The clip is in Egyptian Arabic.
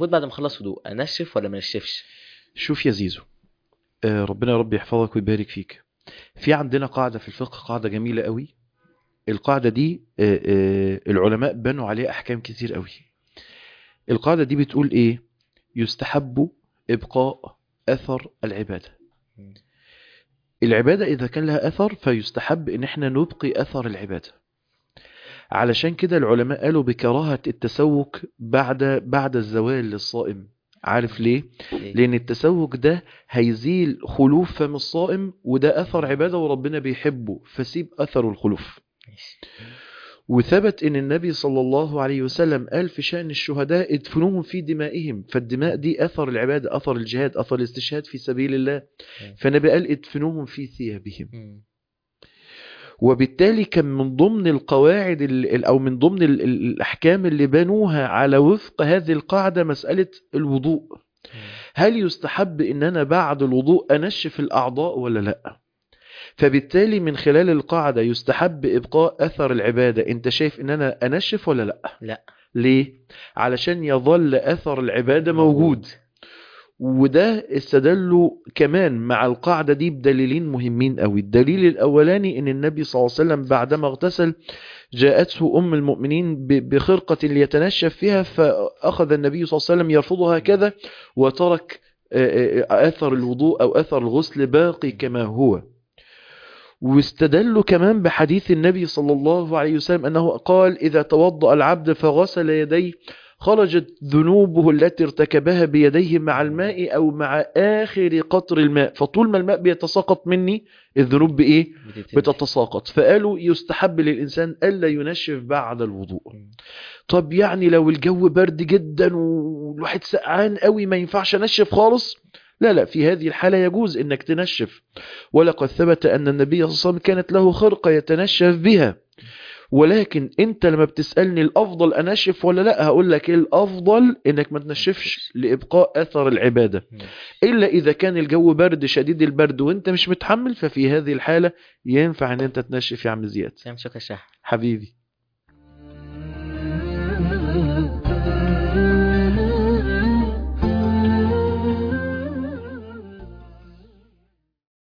المفروض بعد ما اخلص وضوء انشف ولا ما انشفش شوف يا زيزو آه، ربنا يا رب يحفظك ويبارك فيك في عندنا قاعدة في الفقه قاعدة جميلة قوي القاعدة دي آه، آه، العلماء بنوا عليها أحكام كتير قوي القاعدة دي بتقول إيه يستحب إبقاء أثر العبادة مم. العبادة إذا كان لها أثر فيستحب إن إحنا نبقي أثر العبادة علشان كده العلماء قالوا بكراهة التسوك بعد بعد الزوال للصائم عارف ليه؟ ليه؟ لأن التسوك ده هيزيل خلوف فم الصائم وده أثر عبادة وربنا بيحبه فسيب أثر الخلوف ماشي. وثبت ان النبي صلى الله عليه وسلم قال في شأن الشهداء ادفنوهم في دمائهم فالدماء دي اثر العبادة اثر الجهاد اثر الاستشهاد في سبيل الله فالنبي قال ادفنوهم في ثيابهم مم. وبالتالي كان من ضمن القواعد ال- ال- او من ضمن ال- ال- الاحكام اللي بنوها على وفق هذه القاعدة مسألة الوضوء مم. هل يستحب ان انا بعد الوضوء انشف الاعضاء ولا لا فبالتالي من خلال القاعدة يستحب ابقاء اثر العبادة انت شايف ان انا انشف ولا لا لا ليه علشان يظل اثر العبادة موجود وده استدلوا كمان مع القاعدة دي بدليلين مهمين قوي الدليل الأولاني إن النبي صلى الله عليه وسلم بعدما اغتسل جاءته أم المؤمنين ب- بخرقة ليتنشف فيها فأخذ النبي صلى الله عليه وسلم يرفضها هكذا وترك آه، آه، أثر الوضوء أو أثر الغسل باقي كما هو واستدلوا كمان بحديث النبي صلى الله عليه وسلم أنه قال إذا توضأ العبد فغسل يديه خرجت ذنوبه التي ارتكبها بيديه مع الماء أو مع آخر قطر الماء فطول ما الماء بيتساقط مني الذنوب بإيه؟ بتتمشي. بتتساقط فقالوا يستحب للإنسان ألا ينشف بعد الوضوء مم. طب يعني لو الجو برد جدا والواحد سقعان قوي ما ينفعش انشف خالص لا لا في هذه الحالة يجوز انك تنشف ولقد ثبت ان النبي صلى الله عليه وسلم كانت له خرقة يتنشف بها ولكن انت لما بتسألني الافضل انشف ولا لا هقول لك الافضل انك ما تنشفش لابقاء اثر العبادة مم. الا اذا كان الجو برد شديد البرد وانت مش متحمل ففي هذه الحالة ينفع ان انت تنشف يا عم زياد تمام شكرا يا شيخ حبيبي